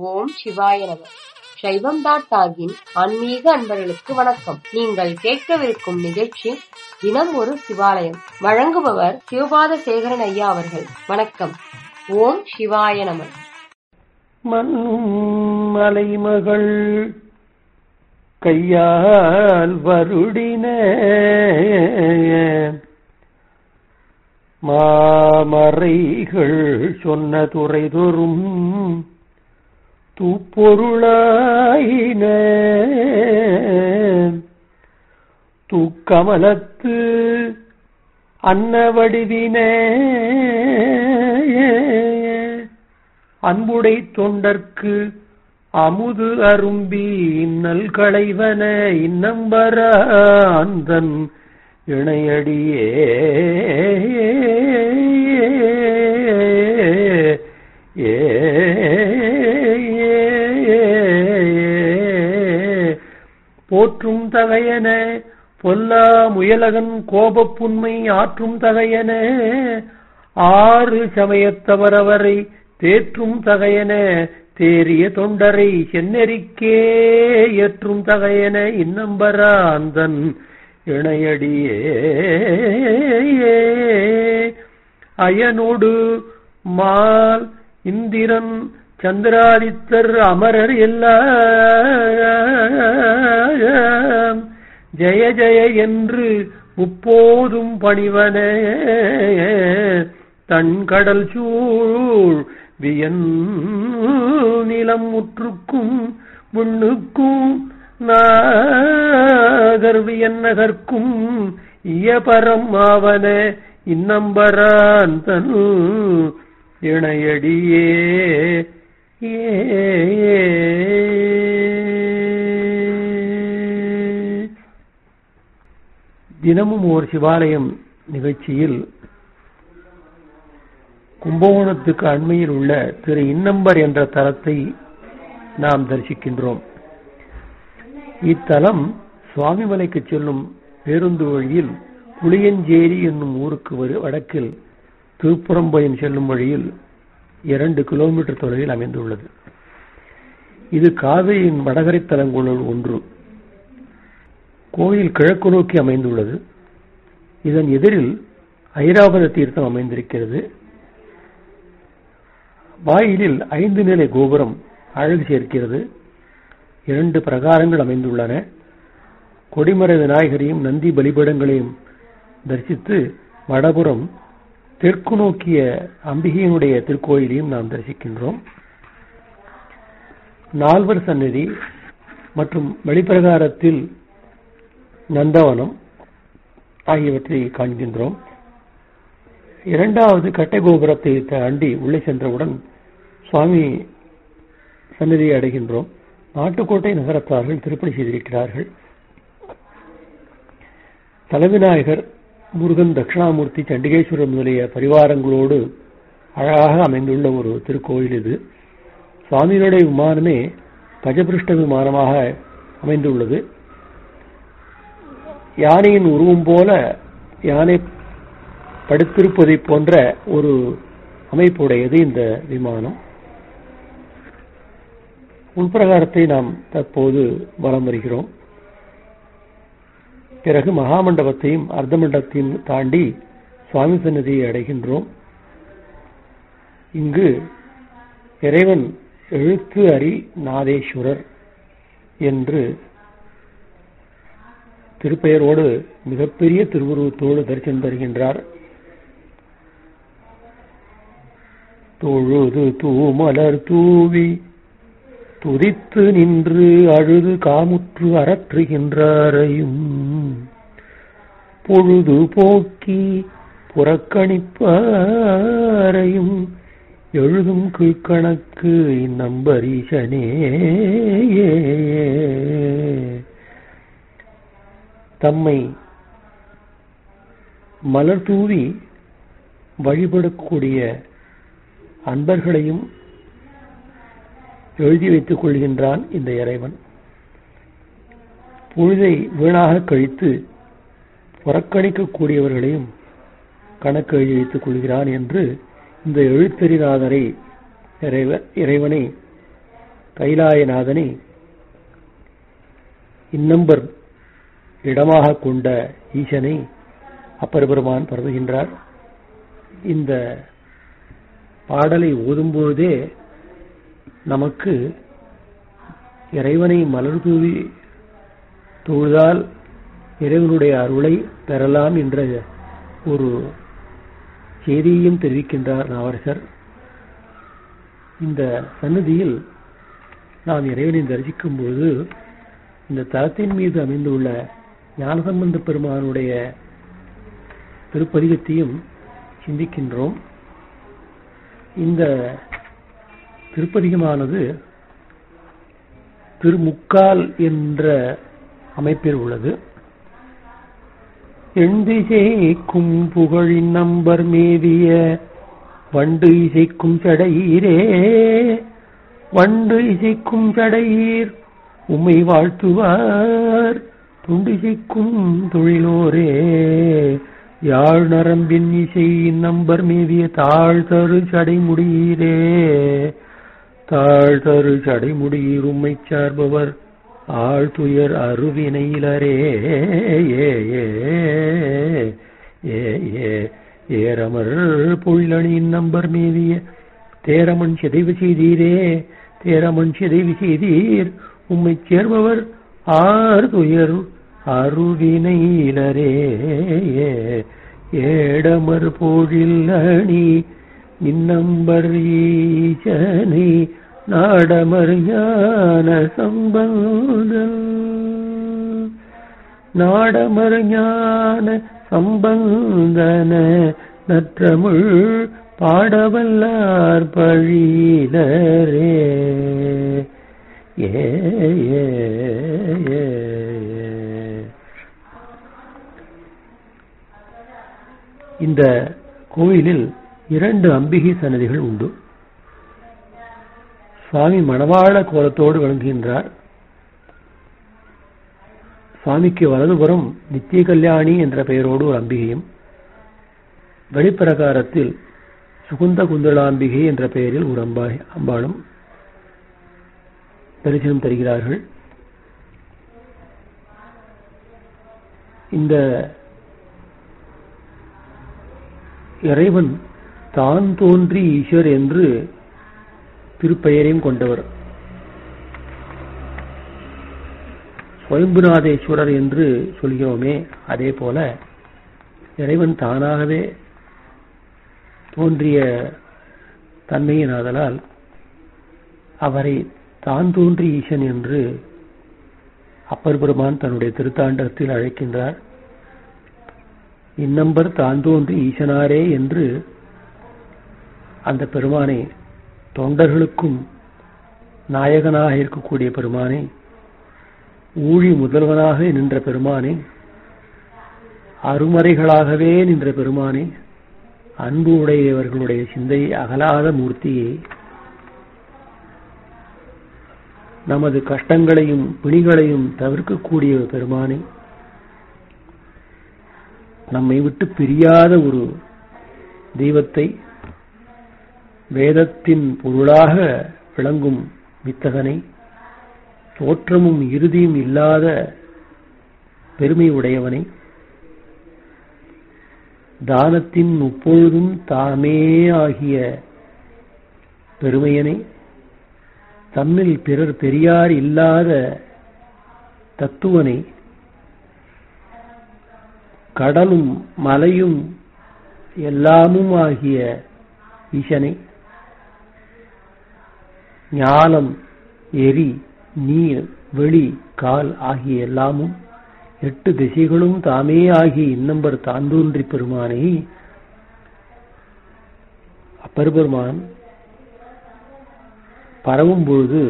ஓம் சிவாய நம சைவம் டாட் டாகின் ஆன்மீக அன்பர்களுக்கு வணக்கம் நீங்கள் கேட்கவிருக்கும் நிகழ்ச்சி தினம் ஒரு சிவாலயம் வழங்குபவர் சிவபாத சேகரன் ஐயா அவர்கள் வணக்கம் ஓம் சிவாய நம மண்ணும் மலைமகள் கையால் வருடின மாமறைகள் சொன்ன துறைதொறும் தூப்பொருளாயின தூக்கமலத்து அன்னவடிவின அன்புடை தொண்டர்க்கு அமுது அரும்பி இன்னல் களைவன இன்னம்பராந்தன் இணையடியே ஏ போற்றும் தகையன பொல்லா முயலகன் கோபப்புண்மை ஆற்றும் தகையன ஆறு சமயத்தவரவரை தேற்றும் தகையன தேறிய தொண்டரை சென்னெறிக்கே ஏற்றும் தகையன இன்னம்பரா அந்தன் இணையடியே அயனோடு மால் இந்திரன் சந்திராதித்தர் அமரர் எல்லாம் ஜெய ஜெய என்று முப்போதும் பணிவன தன் கடல் சூழ் வியன் நிலம் முற்றுக்கும் விண்ணுக்கும் நாகர்வியன் நகர்க்கும் இயபரம் ஆவன இன்னம்பரான் தன் இணையடியே தினமும் ஓர் சிவாலயம் நிகழ்ச்சியில் கும்பகோணத்துக்கு அண்மையில் உள்ள திரு இன்னம்பர் என்ற தலத்தை நாம் தரிசிக்கின்றோம் இத்தலம் சுவாமிமலைக்கு செல்லும் பேருந்து வழியில் புளியஞ்சேரி என்னும் ஊருக்கு வடக்கில் திருப்புறம்பயம் செல்லும் வழியில் இரண்டு கிலோமீட்டர் தொலைவில் அமைந்துள்ளது இது காவிரியின் வடகரை தலங்களுள் ஒன்று கோயில் கிழக்கு நோக்கி அமைந்துள்ளது இதன் எதிரில் ஐராவத தீர்த்தம் அமைந்திருக்கிறது வாயிலில் ஐந்து நிலை கோபுரம் அழகு சேர்க்கிறது இரண்டு பிரகாரங்கள் அமைந்துள்ளன கொடிமர விநாயகரையும் நந்தி பலிபடங்களையும் தரிசித்து வடபுறம் தெற்கு நோக்கிய அம்பிகையினுடைய திருக்கோயிலையும் நாம் தரிசிக்கின்றோம் நால்வர் சந்நிதி மற்றும் வெளிப்பிரகாரத்தில் நந்தவனம் ஆகியவற்றை காண்கின்றோம் இரண்டாவது கட்டை கோபுரத்தை தாண்டி உள்ளே சென்றவுடன் சுவாமி சன்னதியை அடைகின்றோம் நாட்டுக்கோட்டை நகரத்தார்கள் திருப்பணி செய்திருக்கிறார்கள் தலைவிநாயகர் முருகன் தட்சிணாமூர்த்தி சண்டிகேஸ்வரர் முதலிய பரிவாரங்களோடு அழகாக அமைந்துள்ள ஒரு திருக்கோயில் இது சுவாமிகளுடைய விமானமே கஜபிருஷ்ட விமானமாக அமைந்துள்ளது யானையின் உருவம் போல யானை படுத்திருப்பதை போன்ற ஒரு அமைப்புடையது இந்த விமானம் உள்பிரகாரத்தை நாம் தற்போது வலம் வருகிறோம் பிறகு மகாமண்டபத்தையும் அர்த்த மண்டபத்தையும் தாண்டி சுவாமி சன்னதியை அடைகின்றோம் இங்கு இறைவன் எழுத்து அறி நாதேஸ்வரர் என்று திருப்பெயரோடு மிகப்பெரிய திருவுருவத்தோடு தரிசனம் தருகின்றார் தொழுது தூமலர் தூவி துதித்து நின்று அழுது காமுற்று அறற்றுகின்றாரையும் பொழுது போக்கி புறக்கணிப்பாரையும் எழுதும் கீழ்கணக்கு இந்நம்பரீசனே தம்மை மலர் தூவி வழிபடக்கூடிய அன்பர்களையும் எழுதி வைத்துக் கொள்கின்றான் இந்த இறைவன் பொழுதை வீணாக கழித்து புறக்கணிக்கக்கூடியவர்களையும் கணக்கு எழுதி வைத்துக் கொள்கிறான் என்று இந்த எழுத்தறிநாதரை இறைவனை கைலாயநாதனை இன்னம்பர் இடமாக கொண்ட ஈசனை அப்பர் பெருமான் பரவுகின்றார் இந்த பாடலை ஓதும்போதே நமக்கு இறைவனை மலர் தூவி தொழுதால் இறைவனுடைய அருளை பெறலாம் என்ற ஒரு செய்தியையும் தெரிவிக்கின்றார் நாவரசர் இந்த சன்னதியில் நாம் இறைவனை தரிசிக்கும் போது இந்த தலத்தின் மீது அமைந்துள்ள ஞானசம்பந்த பெருமானுடைய திருப்பதிகத்தையும் சிந்திக்கின்றோம் இந்த திருப்பதிகமானது திருமுக்கால் என்ற அமைப்பில் உள்ளது எண்திசைக்கும் புகழின் நம்பர் மேவிய வண்டு இசைக்கும் சடையீரே வண்டு இசைக்கும் சடையீர் உம்மை வாழ்த்துவார் துண்டிசைக்கும் தொழிலோரே யாழ் நரம்பின் இசை நம்பர் மேவிய தாழ் தரு சடைமுடியீரே தாழ் தரு சடைமுடியீர் உம்மை சார்பவர் ஆழ்துயர் அருவினையிலரே ஏ ஏ ஏ ஏ ஏரமர் பொள்ளணியின் நம்பர் மேவிய தேரமண் சிதைவு செய்தீரே தேரமண் சிதைவு செய்தீர் உம்மை சேர்பவர் ஆறு துயர் அருவினையிலரே ஏடமர் போழில் அணி நின்னம்பர் ஈசனை நாடமர் ஞான சம்பந்தல் நாடமர் ஞான சம்பந்தன நற்றமிழ் பாடவல்லார் பழிலரே ஏ ஏ ஏ இந்த கோயிலில் இரண்டு அம்பிகை சன்னதிகள் உண்டு சுவாமி மணவாள கோலத்தோடு விளங்குகின்றார் சுவாமிக்கு வலதுபுறம் நித்திய கல்யாணி என்ற பெயரோடு ஒரு அம்பிகையும் வெளிப்பிரகாரத்தில் சுகுந்த குந்தளாம்பிகை என்ற பெயரில் ஒரு அம்பா அம்பாளும் தரிசனம் தருகிறார்கள் இந்த இறைவன் தான் தோன்றி ஈஸ்வர் என்று திருப்பெயரையும் கொண்டவர் சுயம்புநாதேஸ்வரர் என்று சொல்கிறோமே அதே போல இறைவன் தானாகவே தோன்றிய தன்மையினாதலால் அவரை தான் தோன்றி ஈசன் என்று அப்பர் பெருமான் தன்னுடைய திருத்தாண்டகத்தில் அழைக்கின்றார் இந்நம்பர் தான் தோன்றி ஈசனாரே என்று அந்த பெருமானை தொண்டர்களுக்கும் நாயகனாக இருக்கக்கூடிய பெருமானை ஊழி முதல்வனாக நின்ற பெருமானை அருமறைகளாகவே நின்ற பெருமானை அன்பு உடையவர்களுடைய சிந்தை அகலாத மூர்த்தியை நமது கஷ்டங்களையும் பிணிகளையும் தவிர்க்கக்கூடிய பெருமானை நம்மை விட்டு பிரியாத ஒரு தெய்வத்தை வேதத்தின் பொருளாக விளங்கும் வித்தகனை தோற்றமும் இறுதியும் இல்லாத பெருமை உடையவனை தானத்தின் முப்பொழுதும் தாமே ஆகிய பெருமையனை தம்மில் பிறர் பெரியார் இல்லாத தத்துவனை கடலும் மலையும் எல்லாமும் ஆகிய ஈசனை ஞானம் எரி நீர் வெளி கால் ஆகிய எல்லாமும் எட்டு திசைகளும் தாமே ஆகிய இன்னம்பர் தாந்தோன்றி பெருமானை அப்பெருமான் பரவும் பொழுது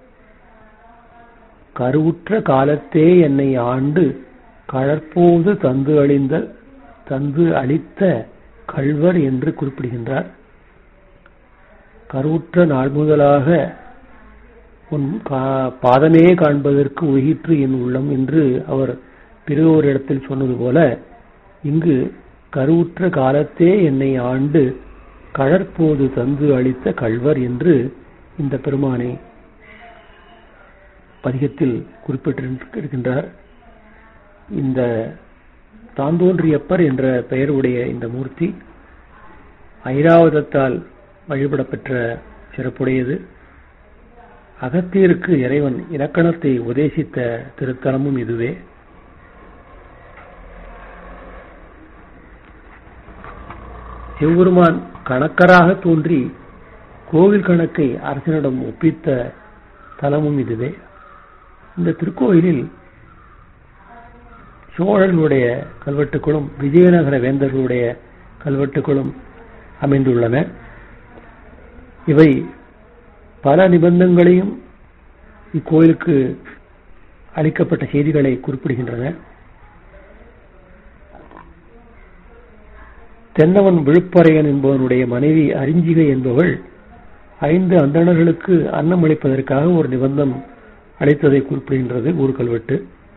கருவுற்ற காலத்தே என்னை ஆண்டு கழற்போது தந்து அழிந்த தந்து அளித்த கள்வர் என்று குறிப்பிடுகின்றார் கருவுற்ற நாள் முதலாக உன் பாதமே காண்பதற்கு உயிற்று என் உள்ளம் என்று அவர் பிறோரிடத்தில் சொன்னது போல இங்கு கருவுற்ற காலத்தே என்னை ஆண்டு கழற்போது தந்து அளித்த கள்வர் என்று இந்த பெருமானை பதிகத்தில் குறிப்பிட்டிருக்கின்றார் இந்த தாந்தோன்றியப்பர் என்ற பெயருடைய இந்த மூர்த்தி ஐராவதத்தால் வழிபடப்பெற்ற சிறப்புடையது அகத்தியருக்கு இறைவன் இலக்கணத்தை உபதேசித்த திருத்தலமும் இதுவே சிவபெருமான் கணக்கராக தோன்றி கோவில் கணக்கை அரசனிடம் ஒப்பித்த தலமும் இதுவே இந்த திருக்கோயிலில் சோழர்களுடைய கல்வெட்டுகளும் விஜயநகர வேந்தர்களுடைய கல்வெட்டுகளும் அமைந்துள்ளன இவை பல நிபந்தங்களையும் இக்கோயிலுக்கு அளிக்கப்பட்ட செய்திகளை குறிப்பிடுகின்றன தென்னவன் விழுப்பறையன் என்பவனுடைய மனைவி அரிஞ்சிகை என்பவள் ஐந்து அந்தணர்களுக்கு அன்னம் அளிப்பதற்காக ஒரு நிபந்தம் அளித்ததை குறிப்பிடுகின்றது ஊர் கல்வெட்டு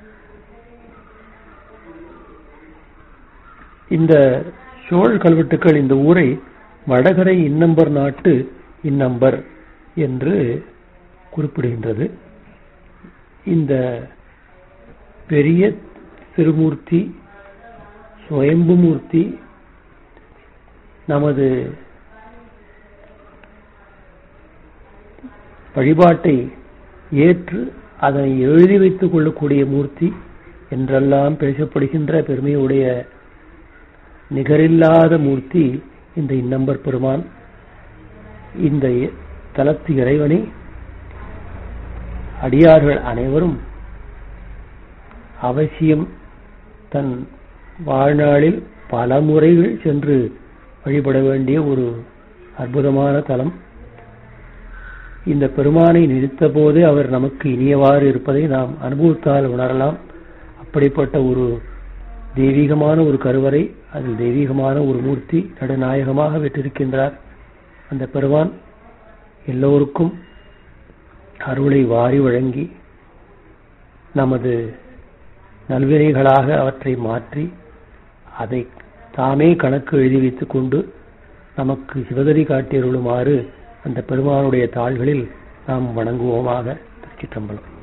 இந்த சோழ் கல்வெட்டுக்கள் இந்த ஊரை வடகரை இன்னம்பர் நாட்டு இன்னம்பர் என்று குறிப்பிடுகின்றது இந்த பெரிய திருமூர்த்தி சுயம்புமூர்த்தி நமது வழிபாட்டை ஏற்று அதனை எழுதி வைத்துக் கொள்ளக்கூடிய மூர்த்தி என்றெல்லாம் பேசப்படுகின்ற பெருமையுடைய நிகரில்லாத மூர்த்தி இந்த இன்னம்பர் பெருமான் இந்த தலத்து இறைவனை அடியார்கள் அனைவரும் அவசியம் தன் வாழ்நாளில் பல முறைகள் சென்று வழிபட வேண்டிய ஒரு அற்புதமான தலம் இந்த பெருமானை நினைத்த போது அவர் நமக்கு இனியவாறு இருப்பதை நாம் அனுபவத்தால் உணரலாம் அப்படிப்பட்ட ஒரு தெய்வீகமான ஒரு கருவறை அதில் தெய்வீகமான ஒரு மூர்த்தி நடுநாயகமாக வெற்றிருக்கின்றார் அந்த பெருமான் எல்லோருக்கும் அருளை வாரி வழங்கி நமது நல்வினைகளாக அவற்றை மாற்றி அதை தாமே கணக்கு எழுதி வைத்துக் கொண்டு நமக்கு சிவகதி காட்டியருளுமாறு அந்த பெருமானுடைய தாள்களில் நாம் வணங்குவோமாக திருச்சிற்றம்பலம்